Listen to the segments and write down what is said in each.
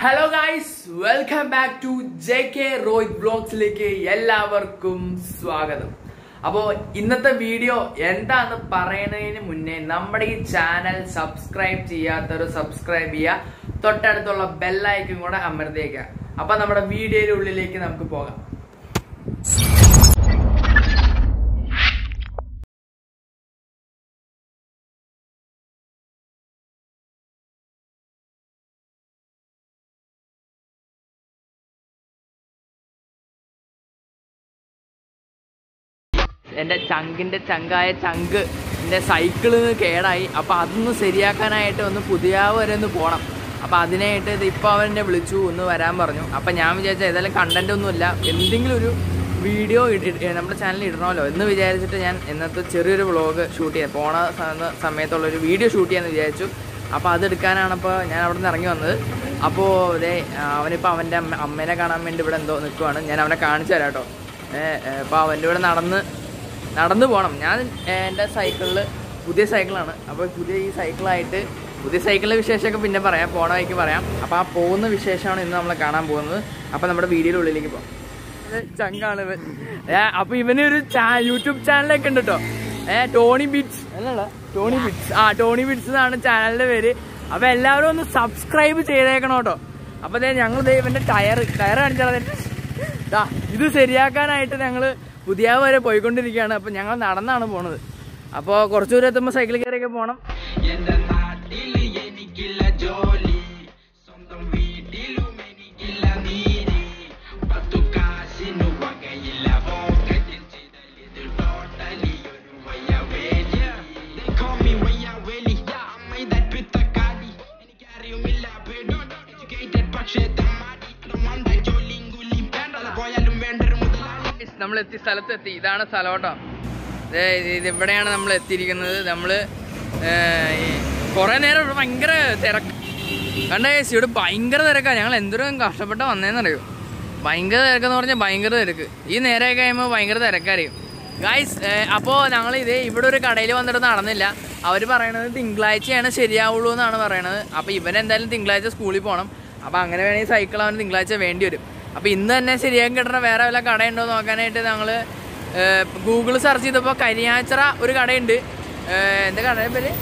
Hello guys welcome back to J K Rohit ബ്ലോഗ്സിലേക്ക് എല്ലാവർക്കും സ്വാഗതം അപ്പോൾ ഇന്നത്തെ വീഡിയോ എന്താന്ന് പറയുന്നതിന് മുന്നേ നമ്മുടെ ഈ ചാനൽ സബ്സ്ക്രൈബ് ചെയ്യാത്തവർ സബ്സ്ക്രൈബ് ചെയ്യുക തൊട്ടടുത്തുള്ള ബെല്ലൈക്കും കൂടെ അമർത്തിയേക്കുക അപ്പൊ നമ്മുടെ വീഡിയോയുടെ ഉള്ളിലേക്ക് നമുക്ക് പോകാം എൻ്റെ ചങ്കിൻ്റെ ചങ്കായ ചങ്ക് എൻ്റെ സൈക്കിള് കേടായി അപ്പോൾ അതൊന്ന് ശരിയാക്കാനായിട്ട് ഒന്ന് പുതിയ വരെ ഒന്ന് പോകണം അപ്പോൾ അതിനായിട്ട് ഇത് ഇപ്പോൾ അവൻ എന്നെ വിളിച്ചു ഒന്ന് വരാൻ പറഞ്ഞു അപ്പോൾ ഞാൻ വിചാരിച്ച ഏതായാലും കണ്ടന്റ് ഒന്നുമില്ല എന്തെങ്കിലും ഒരു വീഡിയോ നമ്മുടെ ചാനലിൽ ഇടണമല്ലോ എന്ന് വിചാരിച്ചിട്ട് ഞാൻ ഇന്നത്തെ ചെറിയൊരു വ്ളോഗ് ഷൂട്ട് ചെയ്യാൻ പോണ സ- സമയത്തുള്ളൊരു വീഡിയോ ഷൂട്ട് ചെയ്യാമെന്ന് വിചാരിച്ചു അപ്പോൾ അതെടുക്കാനാണ് ഇപ്പോൾ ഞാൻ അവിടെ നിന്ന് ഇറങ്ങി വന്നത് അപ്പോൾ ഇതേ അവനിപ്പോൾ അവൻ്റെ അമ്മ അമ്മേനെ കാണാൻ വേണ്ടി ഇവിടെ എന്തോ നിൽക്കുവാണ് ഞാൻ അവനെ കാണിച്ചു തരാം കേട്ടോ അപ്പോൾ അവൻ്റെ ഇവിടെ നടന്ന് നടന്നു പോകണം ഞാൻ ഏഹ്, എൻ്റെ സൈക്കിളിൽ പുതിയ സൈക്കിളാണ് അപ്പോൾ പുതിയ ഈ സൈക്കിളായിട്ട് പുതിയ സൈക്കിളിലെ വിശേഷമൊക്കെ പിന്നെ പറയാം പോണ വഴിക്ക് പറയാം അപ്പോൾ ആ പോകുന്ന വിശേഷമാണ് ഇന്ന് നമ്മൾ കാണാൻ പോകുന്നത് അപ്പോൾ നമ്മുടെ വീഡിയോയുടെ ഉള്ളിലേക്ക് പോകാം ചങ്കാണ് ഇവൻ ഏ അപ്പോൾ ഇവന് ഒരു യൂട്യൂബ് ചാനലൊക്കെ ഉണ്ട് കേട്ടോ ഏ ടോണി ബിറ്റ്സ് അല്ലടാ ടോണി ബിറ്റ്സ് ആ ടോണി ബിറ്റ്സ് എന്നാണ് ചാനലിൻ്റെ പേര് അപ്പോൾ എല്ലാവരും ഒന്ന് സബ്സ്ക്രൈബ് ചെയ്തേക്കണം കേട്ടോ അപ്പോൾ ദേ ഞങ്ങൾ ദേ ഇവൻ്റെ ടയർ ടയർ കാണിച്ചാൽ ദാ, ഇത് ശരിയാക്കാനായിട്ട് ഞങ്ങൾ പുതിയ വരെ പോയിക്കൊണ്ടിരിക്കുകയാണ് അപ്പൊ ഞങ്ങൾ നടന്നാണ് പോണത് അപ്പോൾ കുറച്ചു ദൂരം എത്തുമ്പോൾ സൈക്കിൾ കയറിയൊക്കെ പോകണം എന്റെ നാട്ടില് എനിക്കില്ല ജോലി സ്വന്തം വീട്ടിലും എനിക്കില്ല നീതി പത്തു കാശിനു വകയില്ല പോക്കറ്റിൽ ചിതലിത് ടോട്ടലി ഒരു വയ്യവേലി They call me വയ്യവേലി Yeah, I made that പിത്തക്കാലി എനിക്കറിയുമില്ല പേടി Educated പക്ഷേ തെമ്മാടി I don't want that ജോലിയും കൂലിയും വേണ്ടത് പോയാലും വേണ്ടൊരു മുതലാളി നമ്മൾ എത്തി സ്ഥലത്തെത്തി ഇതാണ് സ്ഥലം കേട്ടോ ദേ, ഇത് ഇവിടെയാണ് നമ്മൾ എത്തിയിരിക്കുന്നത് നമ്മൾ കുറേ നേരം ഇവിടെ ഭയങ്കര തിരക്ക് കണ്ട കേസ് ഇവിടെ ഭയങ്കര തിരക്കാണ് ഞങ്ങൾ എന്തോരം കഷ്ടപ്പെട്ട് വന്നേന്നറിയോ ഭയങ്കര തിരക്കെന്ന് പറഞ്ഞാൽ ഭയങ്കര തിരക്ക് ഈ നേരെ കഴിയുമ്പോൾ ഭയങ്കര തിരക്കായിരിക്കും ഗായ്സ് അപ്പോൾ ഞങ്ങൾ ഇതേ ഇവിടെ ഒരു കടയിൽ വന്നിട്ട് നടന്നില്ല അവർ പറയണത് തിങ്കളാഴ്ചയാണ് ശരിയാവുള്ളൂ എന്നാണ് പറയണത് അപ്പോൾ ഇവൻ എന്തായാലും തിങ്കളാഴ്ച സ്കൂളിൽ പോകണം അപ്പോൾ അങ്ങനെ വേണമെങ്കിൽ സൈക്കിൾ അവന് തിങ്കളാഴ്ച വേണ്ടി വരും അപ്പോൾ ഇന്ന് തന്നെ ശരിയാക്കി കിട്ടണ വേറെ വല്ല കടയുണ്ടോ എന്ന് നോക്കാനായിട്ട് ഞങ്ങൾ ഗൂഗിൾ സെർച്ച് ചെയ്തപ്പോൾ കരിയാച്ചറ ഒരു കടയുണ്ട് ഏഹ് എന്താ കടയുടെ പേര്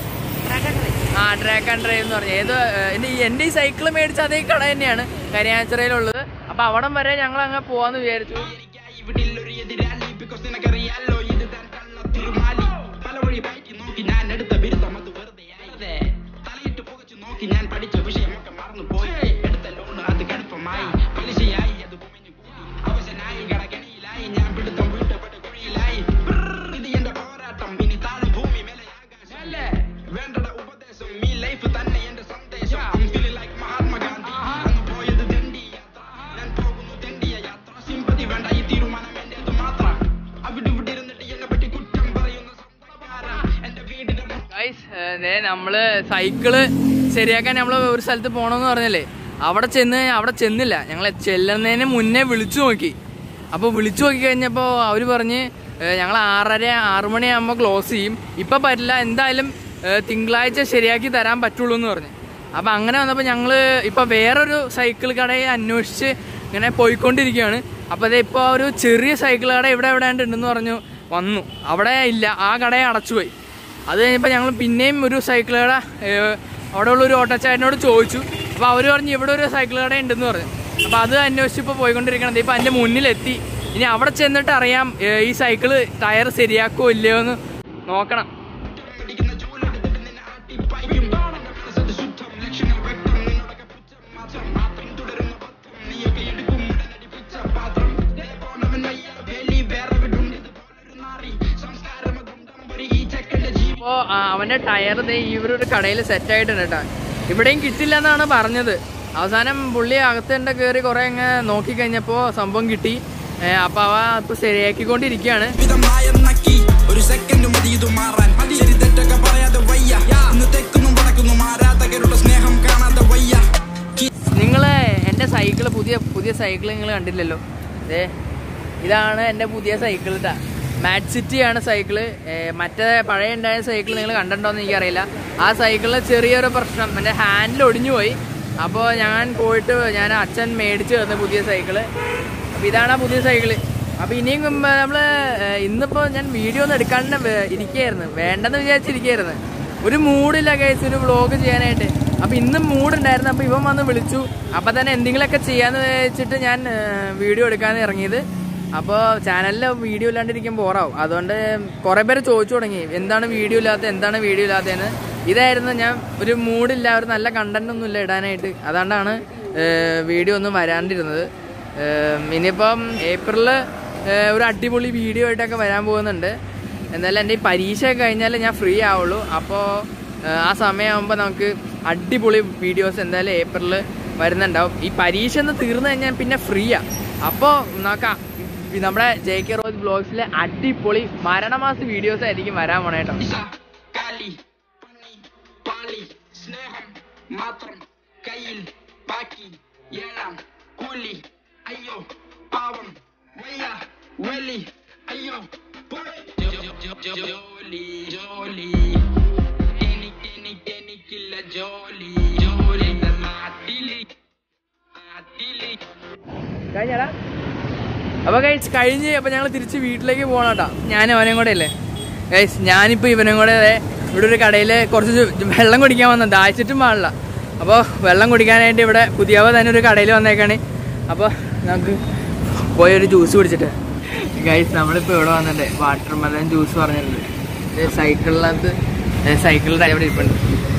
ആ ട്രാക്ക് ആൻഡ് ഡ്രൈവ് എന്ന് പറഞ്ഞാൽ ഏത് ഏഹ് എൻ്റെ ഈ- എൻ്റെ ഈ സൈക്കിൾ മേടിച്ച അതേ കട തന്നെയാണ് കരിയാച്ചറയിലുള്ളത് അപ്പോൾ അവിടം വരെ ഞങ്ങൾ അങ്ങ് പോവാന്ന് വിചാരിച്ചു എനിക്കായി ഇവിടില്ലൊരു എതിരാളി because നിനക്കറിയാലോ ഇത് താൻ കള്ള തിരുമാലി പല വഴി പയറ്റി നോക്കി ഞാൻ എടുത്ത ബിരുദം അത് വെറുതെയായി തലയിട്ട് പുകച്ചു നോക്കി ഞാൻ പഠിച്ച വിഷയമൊക്കെ മറന്നു പോയി എടുത്ത ലോണ് അത് കടുപ്പമായി പലിശയായി അത് കുമിഞ്ഞു കൂടി അവശനായി കടകണിയിലായി ഞാൻ പിടുത്തം വീട്ടപ്പെട്ട കുഴിയിലായി ബ്രർ, ഇത് എന്റെ പോരാട്ടം ഇനി താഴെ ഭൂമി മേലെ ആകാശം വേണ്ടട ഉപദേശം ഈ ലൈഫ് തന്നെ എന്റെ സന്ദേശം I'm feeling like മഹാത്മാഗാന്ധി അന്ന് പോയത് ദണ്ഡി യാത്ര ഞാൻ പോകുന്നു ദണ്ഡിയ യാത്ര സിമ്പതി വേണ്ട ഈ തീരുമാനം എന്റേത് മാത്രം അവിടെ ഇവിടെ ഇരുന്നിട്ട് എന്നെ പറ്റി കുറ്റം പറയുന്ന സ്വന്തക്കാരാ എന്റെ വീടിന്റെ മുന്നിൽ ഗൈസ് നമ്മള് സൈക്കിള് ശരിയാക്കാൻ നമ്മൾ ഒരു സ്ഥലത്ത് പോകണമെന്ന് പറഞ്ഞല്ലേ അവിടെ ചെന്ന് അവിടെ ചെന്നില്ല ഞങ്ങൾ ചെല്ലുന്നതിന് മുന്നേ വിളിച്ചു നോക്കി അപ്പോൾ വിളിച്ചു നോക്കി കഴിഞ്ഞപ്പോൾ അവർ പറഞ്ഞ് ഞങ്ങൾ ആറര ആറ് മണിയാകുമ്പോൾ ക്ലോസ് ചെയ്യും ഇപ്പം പറ്റില്ല എന്തായാലും ഏഹ്, തിങ്കളാഴ്ച ശരിയാക്കി തരാൻ പറ്റുള്ളൂ എന്ന് പറഞ്ഞു അപ്പം അങ്ങനെ വന്നപ്പോൾ ഞങ്ങൾ ഇപ്പം വേറൊരു സൈക്കിൾ കടയെ അന്വേഷിച്ച് ഇങ്ങനെ പോയിക്കൊണ്ടിരിക്കുകയാണ് അപ്പോൾ അതേ ഇപ്പോൾ ഒരു ചെറിയ സൈക്കിൾ കട ഇവിടെ എവിടെ ഉണ്ടെന്ന് പറഞ്ഞു വന്നു അവിടെ ഇല്ല ആ കടയെ അടച്ചുപോയി അത് കഴിഞ്ഞപ്പോൾ ഞങ്ങൾ പിന്നെയും ഒരു സൈക്കിൾ കട ഏഹ്, അവിടെ ഉള്ള ഒരു ഓട്ടോച്ചാരനോട് ചോദിച്ചു അപ്പോൾ അവർ പറഞ്ഞു ഇവിടെ ഒരു സൈക്കിൾ കട ഉണ്ടെന്ന് പറഞ്ഞു അപ്പോൾ അത് അന്വേഷിച്ച് ഇപ്പോൾ പോയിക്കൊണ്ടിരിക്കണം ഇപ്പോൾ എൻ്റെ മുന്നിലെത്തി ഇനി അവിടെ ചെന്നിട്ട് അറിയാം ഏഹ്, ഈ സൈക്കിള് ടയർ ശരിയാക്കുമോ ഇല്ലയോ എന്ന് നോക്കണം അടിക്കുന്ന ചൂലെടുത്തിട്ട് നിന്നെ ആട്ടിപ്പായിക്കും എന്റെ മനസ്സത് ശുദ്ധം ലക്ഷങ്ങൾ വ്യക്തം നിന്നോടൊക്കെ പുച്ഛം മാത്രം മാത്രം തുടരുന്ന പത്രം നീയൊക്കെ എടുക്കും ഉടനടി പിച്ച പാത്രം ദേ പോണവൻ വയ്യ വേലി വേറെ വിടുണ്ട് ഇതുപോലൊരു നാറി സംസ്കാരം അതുണ്ടമ്പൊരു ഈ ചെക്കന്റെ ജീവൻ അപ്പോൾ അവൻ്റെ ടയർ ദേ ഇവരൊരു കടയിൽ സെറ്റ് ആയിട്ടുണ്ട് കേട്ടോ ഇവിടെയും കിട്ടില്ല എന്നാണ് പറഞ്ഞത് അവസാനം പുള്ളി അകത്തുണ്ട് കയറി കുറേ അങ്ങ് നോക്കിക്കഴിഞ്ഞപ്പോൾ സംഭവം കിട്ടി അപ്പോൾ അവ ഇപ്പോൾ ശരിയാക്കിക്കൊണ്ടിരിക്കുകയാണ് വിധമായ നക്കി ഒരു സെക്കൻഡ് മതി ഇത് മാറാൻ ശരി തെറ്റൊക്കെ പറയാതെ വയ്യ ഇന്ന് തെക്കുന്നു വടക്കുന്നു മാരാത്തകരുടെ സ്നേഹം കാണാതെ വയ്യ നിങ്ങൾ എൻ്റെ സൈക്കിൾ പുതിയ പുതിയ സൈക്കിൾ നിങ്ങൾ കണ്ടില്ലല്ലോ അതെ ഇതാണ് എൻ്റെ പുതിയ സൈക്കിൾ കേട്ടാ മാറ്റ് സിറ്റിയാണ് സൈക്കിള് മറ്റേ പഴയ ഉണ്ടായ സൈക്കിൾ നിങ്ങൾ കണ്ടിട്ടുണ്ടോയെന്ന് എനിക്കറിയില്ല ആ സൈക്കിളിൽ ചെറിയൊരു പ്രശ്നം എൻ്റെ ഹാൻഡിൽ ഒടിഞ്ഞു പോയി അപ്പോൾ ഞാൻ പോയിട്ട് ഞാൻ അച്ഛൻ മേടിച്ച് തന്ന പുതിയ സൈക്കിള് അപ്പോൾ ഇതാണ് ആ പുതിയ സൈക്കിള് അപ്പോൾ ഇനിയും നമ്മൾ ഇന്നിപ്പോൾ ഞാൻ വീഡിയോ ഒന്നും എടുക്കാണ്ട് വേ- ഇരിക്കുകയായിരുന്നു വേണ്ടെന്ന് വിചാരിച്ചിരിക്കുകയായിരുന്നു ഒരു മൂഡില്ല കേസ് ഒരു വ്ളോഗ് ചെയ്യാനായിട്ട് അപ്പോൾ ഇന്നും മൂഡുണ്ടായിരുന്നു അപ്പോൾ ഇവൻ വന്ന് വിളിച്ചു അപ്പോൾ തന്നെ എന്തെങ്കിലുമൊക്കെ ചെയ്യാന്ന് വെച്ചിട്ട് ഞാൻ വീഡിയോ എടുക്കാന്ന് ഇറങ്ങിയത് അപ്പോൾ ചാനലിൽ വീഡിയോ ഇല്ലാണ്ടിരിക്കും ബോറാവും അതുകൊണ്ട് കുറേ പേര് ചോദിച്ചു തുടങ്ങി എന്താണ് വീഡിയോ ഇല്ലാത്ത എന്താണ് വീഡിയോ ഇല്ലാത്തതെന്ന് ഇതായിരുന്നു ഞാൻ ഒരു മൂഡില്ല ഒരു നല്ല കണ്ടന്റ് ഒന്നും ഇല്ല ഇടാനായിട്ട് അതുകൊണ്ടാണ് വീഡിയോ ഒന്നും വരാണ്ടിരുന്നത് ഏം, ഇനിയിപ്പം ഏപ്രിലിൽ ഒരു അടിപൊളി വീഡിയോ ആയിട്ടൊക്കെ വരാൻ പോകുന്നുണ്ട് എന്തായാലും എൻ്റെ ഈ പരീക്ഷ കഴിഞ്ഞാൽ ഞാൻ ഫ്രീ ആവുള്ളൂ അപ്പോൾ ആ സമയമാകുമ്പോൾ നമുക്ക് അടിപൊളി വീഡിയോസ് എന്തായാലും ഏപ്രിലിൽ വരുന്നുണ്ടാവും ഈ പരീക്ഷ ഒന്ന് തീർന്നു കഴിഞ്ഞാൽ പിന്നെ ഫ്രീയാ അപ്പോൾ നമുക്ക് ആ- ഈ നമ്മുടെ ജെ കെ റോസ് ബ്ലോഗ്സിലെ അടിപൊളി മരണമാസ വീഡിയോസ് ആയിരിക്കും വരാൻ പോണേ കേട്ടോ ഇസ, കാലി പണി പാളി സ്നേഹം മാത്രം കയ്യിൽ ബാക്കി ഏഴാം കൂലി അയ്യോ പാവം വയ്യ വലി അയ്യോ പോയി. ജോ- ജോ- ജോ- ജോ- ജോലി ജോലി എനിക്ക് എനിക്ക് എനിക്കില്ല ജോലി ജോലി നാട്ടില് നാട്ടില് കഴിഞ്ഞാടാ അപ്പോൾ കഴിച്ച് കഴിഞ്ഞ് അപ്പോൾ ഞങ്ങൾ തിരിച്ച് വീട്ടിലേക്ക് പോകണം കേട്ടോ ഞാനും അവനും കൂടെ അല്ലേ ഗൈസ് ഞാനിപ്പോൾ ഇവനും കൂടെ ദേ ഇവിടെ ഒരു കടയിൽ കുറച്ച് ജു- വെള്ളം കുടിക്കാൻ വന്നത് ദാഹിച്ചിട്ടും പാടില്ല അപ്പോൾ വെള്ളം കുടിക്കാനായിട്ട് ഇവിടെ പുതിയവ തന്നെ ഒരു കടയിൽ വന്നേക്കാണ് അപ്പോൾ നമുക്ക് പോയി ഒരു ജ്യൂസ് കുടിച്ചിട്ട് ഗൈസ് നമ്മളിപ്പോൾ ഇവിടെ വന്നിട്ട് വാട്ടർ മെലൻ ജ്യൂസ് പറഞ്ഞിട്ടുണ്ട് ഇത് സൈക്കിളിനകത്ത് സൈക്കിളിൻ്റെ ഇവിടെ ഇരിപ്പുണ്ട്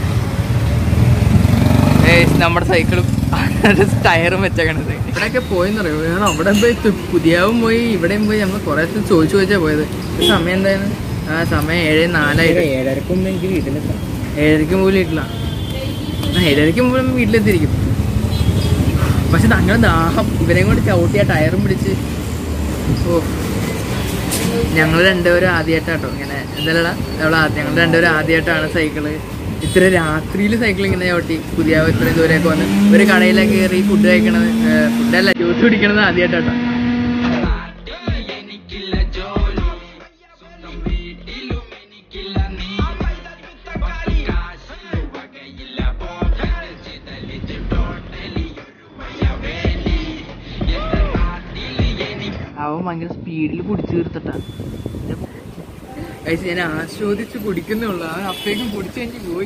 ഏയ് നമ്മുടെ സൈക്കിളും ടയറും വെച്ചേക്കണത് ഇവിടെയൊക്കെ പോയെന്ന് അറിയോ ഞാൻ അവിടെ പോയി തു- പുതിയാവും പോയി ഇവിടെയും പോയി നമ്മൾ കുറേ ദിവസം ചോദിച്ചു ചോദിച്ചാ പോയത് ഇത് സമയം എന്തായിരുന്നു ആ സമയം ഏഴ് നാലായിട്ട് ഏഴരക്കും എനിക്ക് വീട്ടിലെത്താം ഏഴരയ്ക്ക് പോലും വീട്ടില ആ ഏഴരയ്ക്ക് പോലും വീട്ടിലെത്തിയിരിക്കും പക്ഷെ തങ്ങൾ ദാഹം ഇവരെയും കൂടി ചവിട്ടി ആ ടയറും പിടിച്ച് ഓ ഞങ്ങൾ രണ്ടുപേരും ആദ്യമായിട്ടാട്ടോ ഇങ്ങനെ എന്തായാലും നമ്മൾ ഞങ്ങൾ രണ്ടുപേരും ആദ്യമായിട്ടാണ് സൈക്കിള് ഇത്ര രാത്രിയിൽ സൈക്കിൾ ഇങ്ങനെ ചവിട്ടി പുതിയ ഇത്രയും ദൂരമൊക്കെ വന്ന് ഒരു കടയിലൊക്കെ കയറി ഫുഡ് കഴിക്കണത് ഫുഡല്ല ജ്യൂസ് കുടിക്കണത് ആദ്യമായിട്ടാട്ടോ നാട്ടില് എനിക്കില്ല ജോലി സ്വന്തം വീട്ടിലും എനിക്കില്ല നീ പത്ത് കാശിന് വകയില്ല പോകാൻ ചിതലിച്ച് ടോട്ടലി ഒരു വയവേലി എന്റെ നാട്ടില് എനിക്ക് അവൻ ഭയങ്കര സ്പീഡിൽ കുടിച്ചു തീർത്തിട്ടാ കഴിച്ച് ഞാൻ ആസ്വദിച്ച് കുടിക്കുന്നുള്ളൂ അവൻ അപ്പേക്കും കുടിച്ചു കഴിഞ്ഞ് പോയി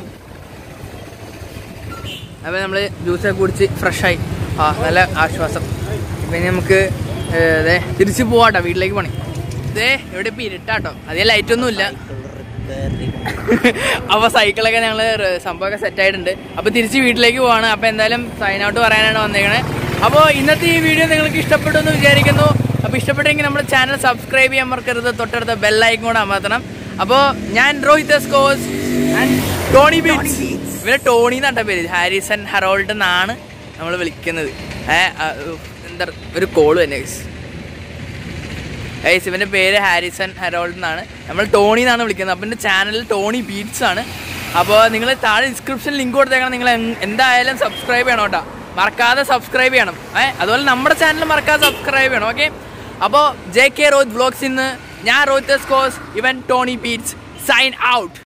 അപ്പോൾ നമ്മൾ ജ്യൂസൊക്കെ കുടിച്ച് ഫ്രഷായി ആ നല്ല ആശ്വാസം ഇപ്പം ഇനി നമുക്ക് ഇതേ തിരിച്ച് പോവാട്ടോ വീട്ടിലേക്ക് പോണേ ഇതേ ഇവിടെ ഇപ്പം ഇരുട്ടാട്ടോ അതേ ലൈറ്റൊന്നും ഇല്ല അപ്പോൾ സൈക്കിളൊക്കെ ഞങ്ങൾ സംഭവമൊക്കെ സെറ്റ് ആയിട്ടുണ്ട് അപ്പോൾ തിരിച്ച് വീട്ടിലേക്ക് പോവാണ് അപ്പോൾ എന്തായാലും സൈൻ ഔട്ട് പറയാനാണ് വന്നേക്കണേ അപ്പോൾ ഇന്നത്തെ ഈ വീഡിയോ നിങ്ങൾക്ക് ഇഷ്ടപ്പെട്ടു എന്ന് വിചാരിക്കുന്നു അപ്പോൾ ഇഷ്ടപ്പെട്ടെങ്കിൽ നമ്മുടെ ചാനൽ സബ്സ്ക്രൈബ് ചെയ്യാൻ മറക്കരുത് തൊട്ടടുത്ത ബെല്ലൈക്കും കൂടെ അമർത്തണം അപ്പോൾ ഞാൻ രോഹിത് സ്കോസ് ആൻഡ് ടോണി ബീറ്റ്സ് ഇവരെ ടോണി എന്നാട്ട പേര് ഹാരിസൺ ഹറോൾഡ് എന്നാണ് നമ്മൾ വിളിക്കുന്നത് ഏ, ആ, ഉഫ്, എന്താ ഒരു കോള് തന്നെ guys. ഗൈസ് ഇവൻ്റെ പേര് ഹാരിസൺ ഹെറോൾഡ് എന്നാണ് നമ്മൾ ടോണി എന്നാണ് വിളിക്കുന്നത് അപ്പം എൻ്റെ ചാനൽ ടോണി ബീറ്റ്സ് ആണ് അപ്പോൾ നിങ്ങൾ താഴെ ഡിസ്ക്രിപ്ഷൻ ലിങ്ക് കൊടുത്തേക്കണം നിങ്ങൾ എൻ- എന്തായാലും സബ്സ്ക്രൈബ് ചെയ്യണം കേട്ടോ മറക്കാതെ സബ്സ്ക്രൈബ് ചെയ്യണം ഏ അതുപോലെ നമ്മുടെ ചാനൽ മറക്കാതെ സബ്സ്ക്രൈബ് ചെയ്യണം ഓക്കെ അപ്പോൾ ജെ കെ റോത്ത് വ്ളോഗ്സ് ഇന്ന് ഞാൻ റോത്ത് സ്കോസ് ഇവൻ ടോണി ബീറ്റ്സ് സൈൻ ഔട്ട്